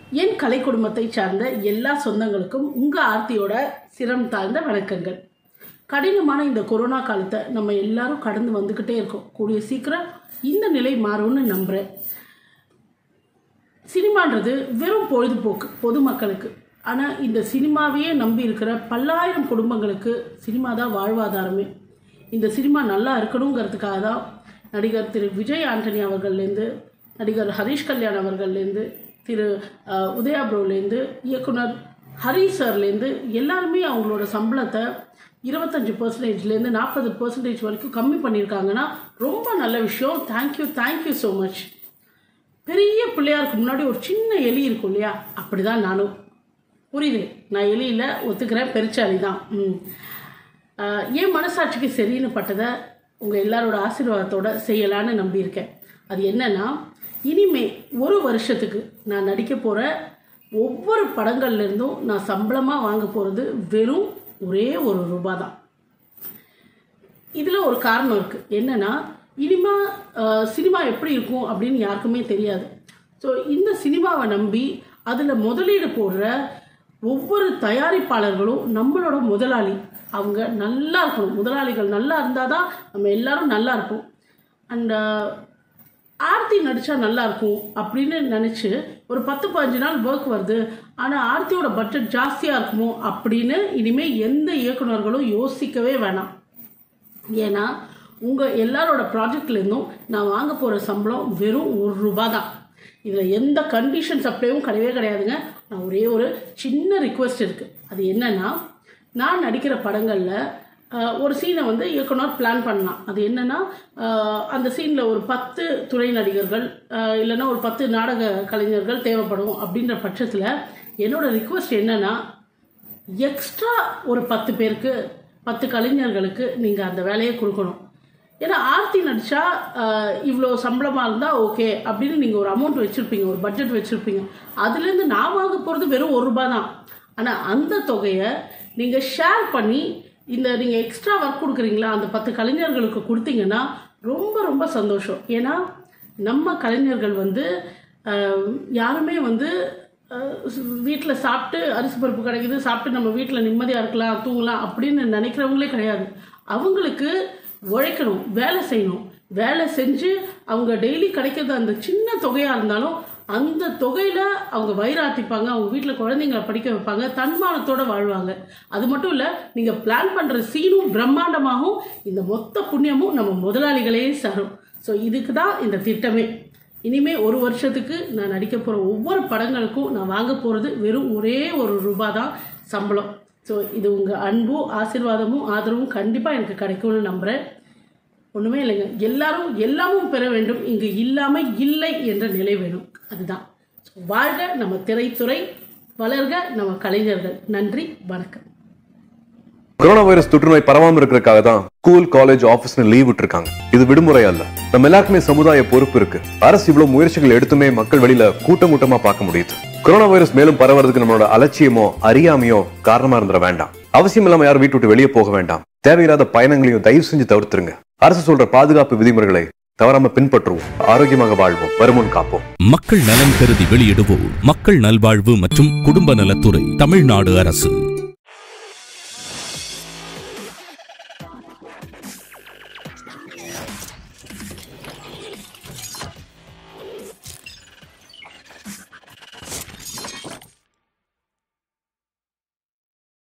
என் கலை குடும்பத்தை சார்ந்த எல்லா சொந்தங்களுக்கும் உங்கள் ஆர்த்தியோட சிரம் தாழ்ந்த வணக்கங்கள் கடினமான இந்த கொரோனா காலத்தை நம்ம எல்லாரும் கடந்து வந்துக்கிட்டே இருக்கோம் கூடிய சீக்கிரம் இந்த நிலை மாறும்னு நம்புகிறேன் சினிமான்றது வெறும் பொழுதுபோக்கு பொதுமக்களுக்கு ஆனால் இந்த சினிமாவையே நம்பி இருக்கிற பல்லாயிரம் குடும்பங்களுக்கு சினிமா தான் வாழ்வாதாரமே இந்த சினிமா நல்லா இருக்கணுங்கிறதுக்காக தான் நடிகர் திரு விஜய் ஆண்டனி அவர்கள்லேருந்து நடிகர் ஹரிஷ் கல்யாண் அவர்கள்லேருந்து திரு அஹ், உதயா ப்ரோலேருந்து இயக்குனர் ஹரி சார்லேருந்து எல்லாருமே அவங்களோட சம்பளத்தை இருபத்தஞ்சி பர்சன்டேஜ்லேருந்து நாற்பது பர்சன்டேஜ் வரைக்கும் கம்மி பண்ணியிருக்காங்கன்னா ரொம்ப நல்ல விஷயம் தேங்க்யூ தேங்க்யூ ஸோ மச் பெரிய பிள்ளையாருக்கு முன்னாடி ஒரு சின்ன எலி இருக்கும் இல்லையா அப்படிதான் நானும் புரியுது நான் எலியில் ஒத்துக்கிறேன் பெருச்சாலி தான் ம் ஆஹ் என் மனசாட்சிக்கு சரின்னு பட்டதை உங்கள் எல்லாரோட ஆசீர்வாதத்தோட செய்யலான்னு நம்பியிருக்கேன் அது என்னன்னா இனிமே ஒரு வருஷத்துக்கு நான் நடிக்க போகிற ஒவ்வொரு படங்கள்ல இருந்தும் நான் சம்பளமாக வாங்க போகிறது வெறும் ஒரே ஒரு ரூபா தான் இதில் ஒரு காரணம் இருக்குது என்னன்னா இனிமா அஹ், சினிமா எப்படி இருக்கும் அப்படின்னு யாருக்குமே தெரியாது ஸோ இந்த சினிமாவை நம்பி அதில் முதலீடு போடுற ஒவ்வொரு தயாரிப்பாளர்களும் நம்மளோட முதலாளி அவங்க நல்லா இருக்கணும் முதலாளிகள் நல்லா இருந்தால் தான் நம்ம எல்லாரும் நல்லா இருப்போம் அண்ட் ஆர்த்தி நடித்தா நல்லா இருக்கும் அப்படின்னு நினச்சி ஒரு பத்து பதினஞ்சு நாள் ஒர்க் வருது ஆனால் ஆர்த்தியோட பட்ஜெட் ஜாஸ்தியாக இருக்குமோ அப்படின்னு இனிமேல் எந்த இயக்குனர்களும் யோசிக்கவே வேணாம் ஏன்னா உங்கள் எல்லாரோட ப்ராஜெக்ட்லேருந்தும் நான் வாங்க போகிற சம்பளம் வெறும் ஒரு ரூபா தான் இதில் எந்த கண்டிஷன்ஸ் அப்படியும் கிடையவே கிடையாதுங்க நான் ஒரே ஒரு சின்ன ரிக்வெஸ்ட் இருக்குது அது என்னன்னா நான் நடிக்கிற படங்களில் ஆஹ், ஒரு சீனை வந்து இயக்குனர் பிளான் பண்ணலாம் அது என்னன்னா ஆஹ், அந்த சீனில் ஒரு பத்து துணை நடிகர்கள் ஆஹ், இல்லைன்னா ஒரு பத்து நாடக கலைஞர்கள் தேவைப்படும் அப்படின்ற பட்சத்தில் என்னோட ரிக்வெஸ்ட் என்னன்னா எக்ஸ்ட்ரா ஒரு பத்து பேருக்கு பத்து கலைஞர்களுக்கு நீங்கள் அந்த வேலையை கொடுக்கணும் ஏன்னா ஆர்த்தி நடித்தா இவ்வளோ சம்பளமாக இருந்தால் ஓகே அப்படின்னு நீங்கள் ஒரு அமௌண்ட் வச்சுருப்பீங்க ஒரு பட்ஜெட் வச்சுருப்பீங்க அதுலேருந்து நான் வாங்க போகிறது வெறும் ஒரு ரூபா தான் ஆனால் அந்த தொகையை நீங்கள் ஷேர் பண்ணி இந்த நீங்கள் எக்ஸ்ட்ரா ஒர்க் கொடுக்குறீங்களா அந்த பத்து கலைஞர்களுக்கு கொடுத்தீங்கன்னா ரொம்ப ரொம்ப சந்தோஷம் ஏன்னா நம்ம கலைஞர்கள் வந்து அஹ், யாருமே வந்து வீட்டில் சாப்பிட்டு அரிசி பருப்பு கிடைக்குது சாப்பிட்டு நம்ம வீட்டில் நிம்மதியாக இருக்கலாம் தூங்கலாம் அப்படின்னு நினைக்கிறவங்களே கிடையாது அவங்களுக்கு உழைக்கணும் வேலை செய்யணும் வேலை செஞ்சு அவங்க டெய்லி கிடைக்கிறது அந்த சின்ன தொகையாக இருந்தாலும் அந்த தொகையில் அவங்க வயிறாத்திப்பாங்க அவங்க வீட்டில் குழந்தைங்களை படிக்க வைப்பாங்க தன்மானத்தோட வாழ்வாங்க அது மட்டும் இல்லை நீங்கள் பிளான் பண்ணுற சீனும் பிரம்மாண்டமாகவும் இந்த மொத்த புண்ணியமும் நம்ம முதலாளிகளே சாரும் ஸோ இதுக்கு தான் இந்த திட்டமே இனிமே ஒரு வருஷத்துக்கு நான் நடிக்க போகிற ஒவ்வொரு படங்களுக்கும் நான் வாங்க போகிறது வெறும் ஒரே ஒரு ரூபா தான் சம்பளம் ஸோ இது உங்கள் அன்பும் ஆசீர்வாதமும் ஆதரவும் கண்டிப்பாக எனக்கு கிடைக்கும்னு நம்புகிறேன் ஒன்றுமே இல்லைங்க எல்லாரும் எல்லாமும் பெற வேண்டும் இங்கு இல்லாமல் இல்லை என்ற நிலை வேணும் அதுதான் ஸோ வாழ்க நம்ம திரைத்துறை வளர்க நம்ம கலைஞர்கள் நன்றி வணக்கம் கொரோனா வைரஸ் தொற்றுநோய் பரவாம இருக்கிறதுக்காக தான் ஸ்கூல் காலேஜ் ஆபீஸ்னு லீவ் விட்டுருக்காங்க இது விடுமுறை அல்ல நம்ம எல்லாருக்குமே சமுதாய பொறுப்பு இருக்கு அரசு இவ்வளவு முயற்சிகள் எடுத்துமே மக்கள் வெளியில கூட்டம் கூட்டமா பார்க்க முடியுது கொரோனா வைரஸ் மேலும் பரவறதுக்கு நம்மளோட அலட்சியமோ அறியாமையோ காரணமா இருந்துட வேண்டாம் அவசியம் இல்லாம யாரும் வீட்டு விட்டு வெளியே போக வேண்டாம் தேவையில்லாத பயணங்களையும் தயவு செஞ்சு தவிர்த்துருங்க அரசு சொல்ற பாதுகாப்பு விதிமுறைகளை தவறாம பின்பற்றுவோம் ஆரோக்கியமாக வாழ்வோம் வருமுன் காப்போம் மக்கள் நலன் கருதி வெளியிடுவோர் மக்கள் நல்வாழ்வு மற்றும் குடும்ப நலத்துறை தமிழ்நாடு அரசு